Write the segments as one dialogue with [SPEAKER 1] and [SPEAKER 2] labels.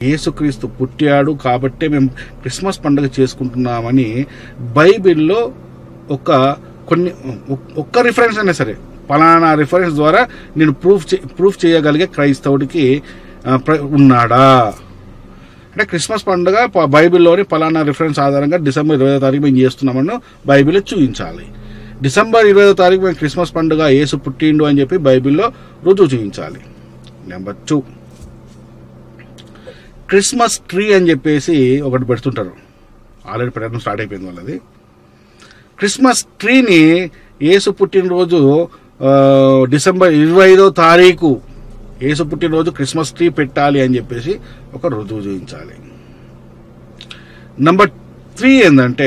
[SPEAKER 1] యేసుక్రీస్తు పుట్టాడు కాబట్టే మేము క్రిస్మస్ పండుగ చేసుకుంటున్నామని బైబిల్లో ఒక కొన్ని ఒక్క రిఫరెన్స్ అయినా సరే పలానా రిఫరెన్స్ ద్వారా నేను ప్రూఫ్ చే ప్రూఫ్ చేయగలిగే క్రైస్తవుడికి ఆ, ప్ర- ఉన్నాడా అంటే క్రిస్మస్ పండుగ ప- బైబిల్లోని పలానా రిఫరెన్స్ ఆధారంగా డిసెంబర్ ఇరవై తారీఖు మేము చేస్తున్నామని బైబిల్లో చూపించాలి డిసెంబర్ ఇరవై తారీఖు మేము క్రిస్మస్ పండుగ యేసు పుట్టిండు అని చెప్పి బైబిల్లో రుజువు చూపించాలి నెంబర్ టూ క్రిస్మస్ ట్రీ అని చెప్పేసి ఒకటి పెడుతుంటారు ఆల్రెడీ పెట్టడం స్టార్ట్ అయిపోయింది వాళ్ళది క్రిస్మస్ ట్రీని యేసు పుట్టినరోజు ఆ, డిసెంబర్ ఇరవై ఐదో తారీఖు యేసు పుట్టినరోజు క్రిస్మస్ ట్రీ పెట్టాలి అని చెప్పేసి ఒక రుజువు చూపించాలి నంబర్ త్రీ ఏంటంటే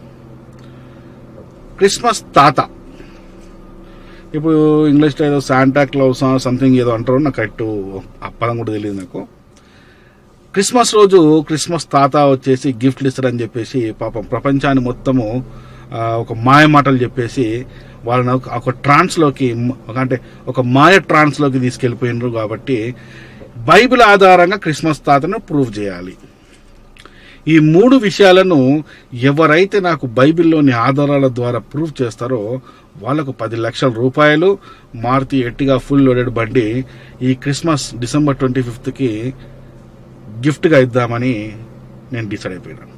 [SPEAKER 1] క్రిస్మస్ తాత ఇప్పుడు ఇంగ్లీష్లో ఏదో శాంటా క్లౌస్ సంథింగ్ ఏదో అంటారు నాకు కరెక్ట్ ఆ పదం కూడా తెలియదు నాకు క్రిస్మస్ రోజు క్రిస్మస్ తాత వచ్చేసి గిఫ్ట్లు ఇస్తారని చెప్పేసి పాపం ప్రపంచాన్ని మొత్తము ఆ, ఒక మాయ మాటలు చెప్పేసి వాళ్ళని ఒక- ఒక ట్రాన్స్లోకి మ- ఒక అంటే ఒక మాయ ట్రాన్స్లోకి తీసుకెళ్ళిపోయినారు కాబట్టి బైబిల్ ఆధారంగా క్రిస్మస్ తాతను ప్రూవ్ చేయాలి ఈ మూడు విషయాలను ఎవరైతే నాకు బైబిల్లోని ఆధారాల ద్వారా ప్రూవ్ చేస్తారో వాళ్ళకు పది లక్షల రూపాయలు మారుతి ఎట్టిగా ఫుల్ లోడెడ్ బండి ఈ క్రిస్మస్ డిసెంబర్ ట్వంటీ ఫిఫ్త్కి గిఫ్ట్గా ఇద్దామని నేను డిసైడ్ అయిపోయినాను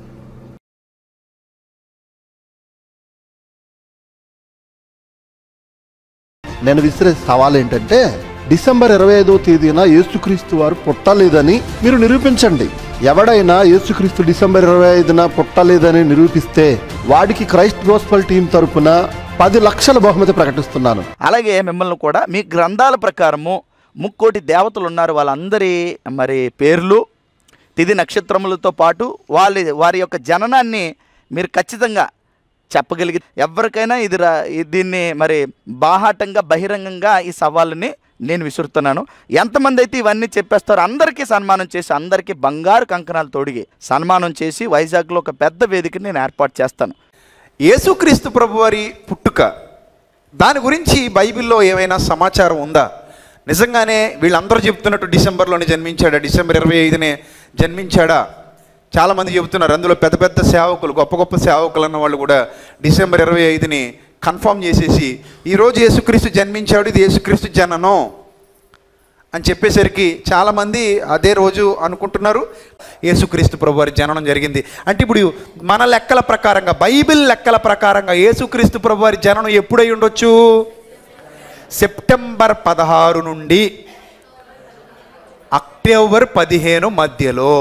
[SPEAKER 2] నేను విసిరే సవాల్ ఏంటంటే డిసెంబర్ ఇరవై ఐదో తేదీన యేసుక్రీస్తు వారు పుట్టలేదని మీరు నిరూపించండి ఎవడైనా యేసుక్రీస్తు డిసెంబర్ ఇరవై ఐదున పుట్టలేదని నిరూపిస్తే వాడికి క్రైస్ట్ గోస్పల్ టీం తరపున పది లక్షల బహుమతి ప్రకటిస్తున్నాను
[SPEAKER 3] అలాగే మిమ్మల్ని కూడా మీ గ్రంథాల ప్రకారము ముక్కోటి దేవతలు ఉన్నారు వాళ్ళందరి మరి పేర్లు తిథి నక్షత్రములతో పాటు వాళ్ళ వారి యొక్క జననాన్ని మీరు ఖచ్చితంగా చెప్పగలిగి ఎవరికైనా ఇది రా ఈ- దీన్ని మరి బాహాటంగా బహిరంగంగా ఈ సవాళ్ళని నేను విసురుతున్నాను ఎంతమంది అయితే ఇవన్నీ చెప్పేస్తారో అందరికీ సన్మానం చేసి అందరికీ బంగారు కంకణాలు తొడిగి సన్మానం చేసి వైజాగ్లో ఒక పెద్ద వేదికని నేను ఏర్పాటు చేస్తాను
[SPEAKER 4] యేసుక్రీస్తు ప్రభువారి పుట్టుక దాని గురించి బైబిల్లో ఏమైనా సమాచారం ఉందా నిజంగానే వీళ్ళందరూ చెప్తున్నట్టు డిసెంబర్లోనే జన్మించాడా డిసెంబర్ ఇరవై ఐదునే జన్మించాడా చాలామంది చెబుతున్నారు అందులో పెద్ద పెద్ద సేవకులు గొప్ప గొప్ప సేవకులు అన్న వాళ్ళు కూడా డిసెంబర్ ఇరవై ఐదుని కన్ఫర్మ్ చేసేసి ఈరోజు యేసుక్రీస్తు జన్మించాడు ఇది యేసుక్రీస్తు జననం అని చెప్పేసరికి చాలామంది అదే రోజు అనుకుంటున్నారు యేసుక్రీస్తు ప్రభు వారి జననం జరిగింది అంటే ఇప్పుడు మన లెక్కల ప్రకారంగా బైబిల్ లెక్కల ప్రకారంగా యేసుక్రీస్తు ప్రభు వారి జననం ఎప్పుడై ఉండొచ్చు సెప్టెంబర్ పదహారు నుండి అక్టోబర్ పదిహేను మధ్యలో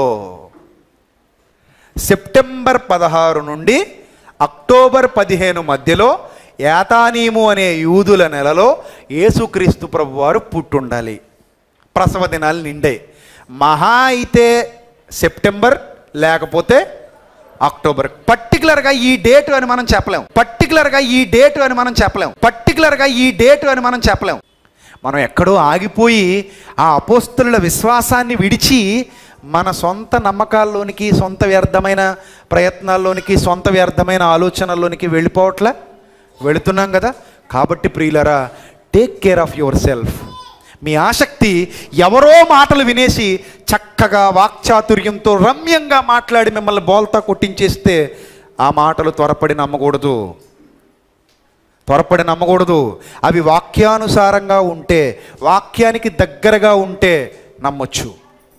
[SPEAKER 4] సెప్టెంబర్ పదహారు నుండి అక్టోబర్ పదిహేను మధ్యలో యాతానీము అనే యూదుల నెలలో యేసుక్రీస్తు ప్రభువారు పుట్టుండాలి ప్రసవ దినాలు నిండే మహా అయితే సెప్టెంబర్ లేకపోతే అక్టోబర్ పర్టికులర్గా ఈ డేట్ అని మనం చెప్పలేం పర్టికులర్గా ఈ డేట్ అని మనం చెప్పలేం పర్టికులర్గా ఈ డేట్ అని మనం చెప్పలేం మనం ఎక్కడో ఆగిపోయి ఆ అపోస్తుల విశ్వాసాన్ని విడిచి మన సొంత నమ్మకాల్లోనికి సొంత వ్యర్థమైన ప్రయత్నాల్లోనికి సొంత వ్యర్థమైన ఆలోచనల్లోనికి వెళ్ళిపోవట్లే వెళుతున్నాం కదా కాబట్టి ప్రియులరా take care of yourself మీ ఆసక్తి ఎవరో మాటలు వినేసి చక్కగా వాక్చాతుర్యంతో రమ్యంగా మాట్లాడి మిమ్మల్ని బోల్తా కొట్టించేస్తే ఆ మాటలు త్వరపడి నమ్మకూడదు త్వరపడి నమ్మకూడదు అవి వాక్యానుసారంగా ఉంటే వాక్యానికి దగ్గరగా ఉంటే నమ్మొచ్చు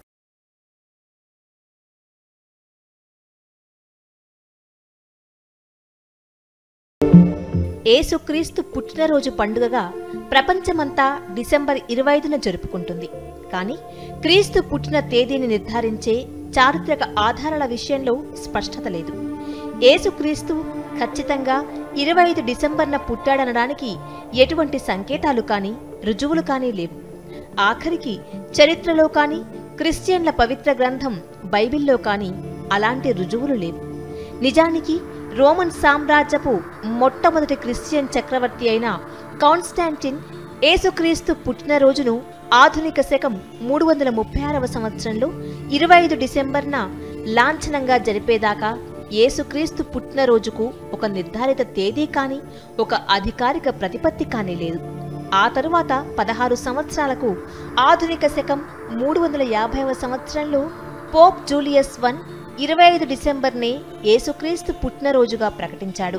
[SPEAKER 5] ఏసుక్రీస్తు పుట్టినరోజు పండుగగా ప్రపంచమంతా డిసెంబర్ ఇరవై ఐదున జరుపుకుంటుంది కానీ క్రీస్తు పుట్టిన తేదీని నిర్ధారించే చారిత్రక ఆధారాల విషయంలో స్పష్టత లేదు ఏసుక్రీస్తు ఖచ్చితంగా ఇరవై ఐదు డిసెంబర్న పుట్టాడనడానికి ఎటువంటి సంకేతాలు కానీ రుజువులు కానీ లేవు ఆఖరికి చరిత్రలో కానీ క్రిస్టియన్ల పవిత్ర గ్రంథం బైబిల్లో కానీ అలాంటి రుజువులు లేవు నిజానికి రోమన్ సామ్రాజ్యపు మొట్టమొదటి క్రిస్టియన్ చక్రవర్తి అయిన కాన్స్టాంటిన్ ఏసుక్రీస్తు పుట్టినరోజును ఆధునిక శకం మూడు వందల ముప్పై ఆరవ సంవత్సరంలో ఇరవై ఐదు డిసెంబర్న లాంఛనంగా జరిపేదాకా యేసుక్రీస్తు పుట్టినరోజుకు ఒక నిర్ధారిత తేదీ కానీ ఒక అధికారిక ప్రతిపత్తి కానీ లేదు ఆ తరువాత పదహారు సంవత్సరాలకు ఆధునిక శకం మూడు వందల యాభైవ సంవత్సరంలో పోప్ జూలియస్ వన్ ఇరవై ఐదు డిసెంబర్నే యేసుక్రీస్తు పుట్టినరోజుగా ప్రకటించాడు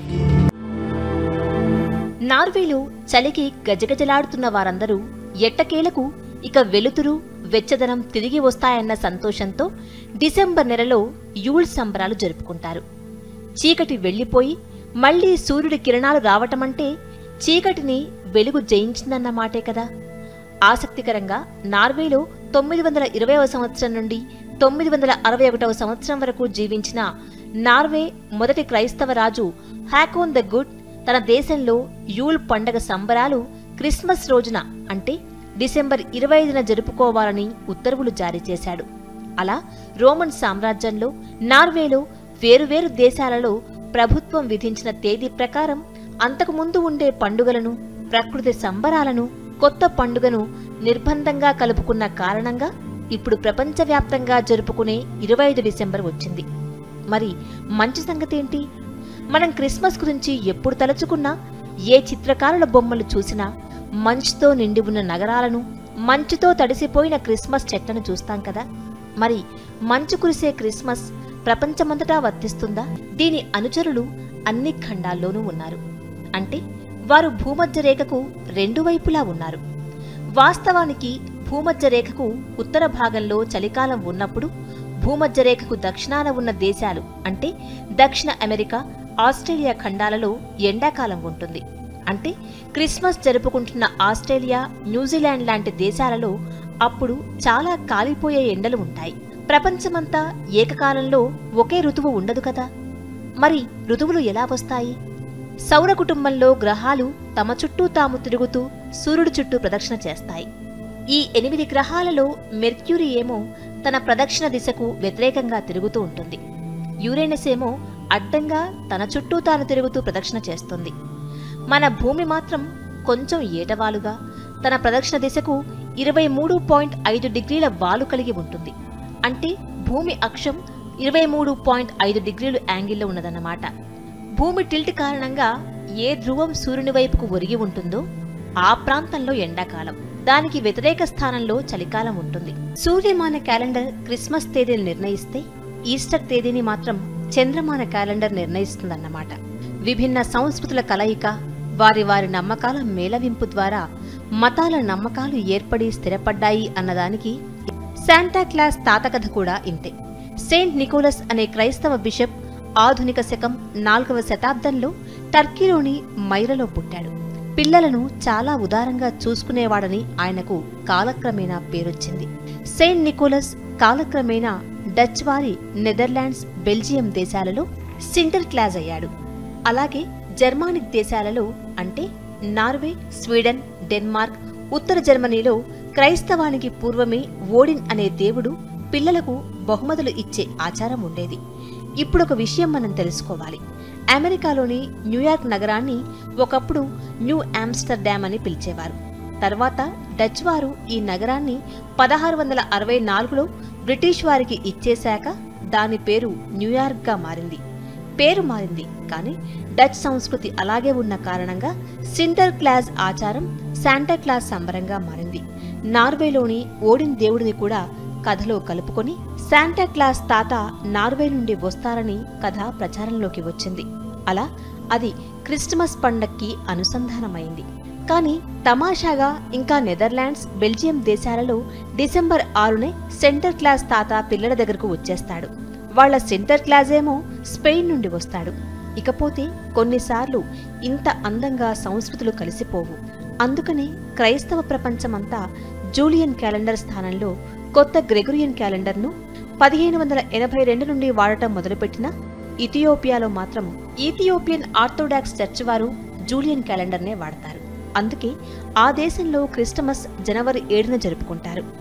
[SPEAKER 5] నార్వేలో చలికి గజగజలాడుతున్న వారందరూ ఎట్టకేలకు ఇక వెలుతురు వెచ్చదనం తిరిగి వస్తాయన్న సంతోషంతో డిసెంబర్ నెలలో యూల్ సంబరాలు జరుపుకుంటారు చీకటి వెళ్ళిపోయి మళ్లీ సూర్యుడి కిరణాలు రావటమంటే చీకటిని వెలుగు జయించిందన్న మాటే కదా ఆసక్తికరంగా నార్వేలో తొమ్మిది వందల ఇరవైవ సంవత్సరం నుండి తొమ్మిది వందల అరవై ఒకటవ సంవత్సరం వరకు జీవించిన నార్వే మొదటి క్రైస్తవ రాజు హ్యాకోన్ ద గుడ్ తన దేశంలో యూల్ పండగ సంబరాలు క్రిస్మస్ రోజున అంటే డిసెంబర్ ఇరవై ఐదున జరుపుకోవాలని ఉత్తర్వులు జారీ చేశాడు అలా రోమన్ సామ్రాజ్యంలో నార్వేలో వేరువేరు దేశాలలో ప్రభుత్వం విధించిన తేదీ ప్రకారం అంతకుముందు ఉండే పండుగలను ప్రకృతి సంబరాలను కొత్త పండుగను నిర్బంధంగా కలుపుకున్న కారణంగా ఇప్పుడు ప్రపంచవ్యాప్తంగా జరుపుకునే ఇరవై ఐదు డిసెంబర్ వచ్చింది మరి మంచి సంగతేంటి మనం క్రిస్మస్ గురించి ఎప్పుడు తలుచుకున్నా ఏ చిత్రకారుల బొమ్మలు చూసినా మంచుతో నిండి ఉన్న నగరాలను మంచుతో తడిసిపోయిన క్రిస్మస్ చెట్లను చూస్తాం కదా మరి మంచు కురిసే క్రిస్మస్ ప్రపంచమంతటా వర్తిస్తుందా దీని అనుచరులు అన్ని ఖండాల్లోనూ ఉన్నారు అంటే వారు భూమధ్య రేఖకు రెండు వైపులా ఉన్నారు వాస్తవానికి భూమధ్య రేఖకు ఉత్తర భాగంలో చలికాలం ఉన్నప్పుడు భూమధ్య రేఖకు దక్షిణాన ఉన్న దేశాలు అంటే దక్షిణ అమెరికా ఆస్ట్రేలియా ఖండాలలో ఎండాకాలం ఉంటుంది అంటే క్రిస్మస్ జరుపుకుంటున్న ఆస్ట్రేలియా న్యూజిలాండ్ లాంటి దేశాలలో అప్పుడు చాలా కాలిపోయే ఎండలు ఉంటాయి ప్రపంచమంతా ఏకకాలంలో ఒకే ఋతువు ఉండదు కదా మరి ఋతువులు ఎలా వస్తాయి సౌర కుటుంబంలో గ్రహాలు తమ చుట్టూ తాము తిరుగుతూ సూర్యుడి చుట్టూ ప్రదక్షిణ చేస్తాయి ఈ ఎనిమిది గ్రహాలలో మెర్క్యూరీ ఏమో తన ప్రదక్షిణ దిశకు వ్యతిరేకంగా తిరుగుతూ ఉంటుంది యురేనస్ ఏమో అడ్డంగా తన చుట్టూ తాను తిరుగుతూ ప్రదక్షిణ చేస్తుంది మన భూమి మాత్రం కొంచెం ఏటవాలుగా తన ప్రదక్షిణ దిశకు ఇరవై మూడు పాయింట్ ఐదు డిగ్రీల వాలు కలిగి ఉంటుంది అంటే భూమి అక్షం ఇరవై మూడు పాయింట్ ఐదు డిగ్రీలు యాంగిల్లో ఉన్నదన్నమాట భూమి టిల్ట్ కారణంగా ఏ ధ్రువం సూర్యుని వైపుకు ఒరిగి ఉంటుందో ఆ ప్రాంతంలో ఎండాకాలం దానికి వ్యతిరేక స్థానంలో చలికాలం ఉంటుంది సూర్యమాన క్యాలెండర్ క్రిస్మస్ తేదీని నిర్ణయిస్తే ఈస్టర్ తేదీని మాత్రం చంద్రమాన క్యాలెండర్ నిర్ణయిస్తుందన్నమాట విభిన్న సంస్కృతుల కలయిక వారి వారి నమ్మకాల మేళవింపు ద్వారా మతాల నమ్మకాలు ఏర్పడి స్థిరపడ్డాయి అన్నదానికి శాంటా క్లాస్ తాతకథ కూడా ఇంతే సెయింట్ నికోలస్ అనే క్రైస్తవ బిషప్ ఆధునిక శకం నాలుగవ శతాబ్దంలో టర్కీలోని మైరలో పుట్టాడు పిల్లలను చాలా ఉదారంగా చూసుకునేవాడని ఆయనకు కాలక్రమేణా పేరొచ్చింది సెయింట్ నికోలస్ కాలక్రమేణా డచ్ వారి నెదర్లాండ్స్ బెల్జియం దేశాలలో సింటర్ క్లాజ్ అయ్యాడు అలాగే జర్మానిక్ దేశాలలో అంటే నార్వే స్వీడన్ డెన్మార్క్ ఉత్తర జర్మనీలో క్రైస్తవానికి పూర్వమే ఓడిన్ అనే దేవుడు పిల్లలకు బహుమతులు ఇచ్చే ఆచారం ఉండేది ఇప్పుడు ఒక విషయం మనం తెలుసుకోవాలి అమెరికాలోని న్యూయార్క్ నగరాన్ని ఒకప్పుడు న్యూ ఆమ్స్టర్డామ్ అని పిలిచేవారు తర్వాత డచ్ వారు ఈ నగరాన్ని పదహారు వందల అరవై నాలుగులో బ్రిటిష్ వారికి ఇచ్చేశాక దాని పేరు న్యూయార్క్గా మారింది పేరు మారింది కానీ డచ్ సంస్కృతి అలాగే ఉన్న కారణంగా సింటర్ క్లాజ్ ఆచారం శాంటా క్లాజ్ సంబరంగా మారింది నార్వేలోని ఓడిన్ దేవుడిని కూడా కథలో కలుపుకొని శాంటా క్లాస్ తాత నార్వే నుండి వస్తారని కథ ప్రచారంలోకి వచ్చింది అలా అది క్రిస్టమస్ పండక్కి అనుసంధానమైంది కానీ తమాషాగా ఇంకా నెదర్లాండ్స్ బెల్జియం దేశాలలో డిసెంబర్ ఆరునే సెంటర్ క్లాస్ తాత పిల్లల దగ్గరకు వచ్చేస్తాడు వాళ్ళ సెంటర్ క్లాస్ ఏమో స్పెయిన్ నుండి వస్తాడు ఇకపోతే కొన్నిసార్లు ఇంత అందంగా సంస్కృతులు కలిసిపోవు అందుకనే క్రైస్తవ ప్రపంచమంతా జూలియన్ క్యాలెండర్ స్థానంలో కొత్త గ్రెగోరియన్ క్యాలెండర్ను పదిహేను వందల ఎనభై రెండు నుండి వాడటం మొదలుపెట్టిన ఇథియోపియాలో మాత్రం ఈథియోపియన్ ఆర్థోడాక్స్ చర్చ్ వారు జూలియన్ క్యాలెండర్నే వాడతారు అందుకే ఆ దేశంలో క్రిస్టమస్ జనవరి ఏడున జరుపుకుంటారు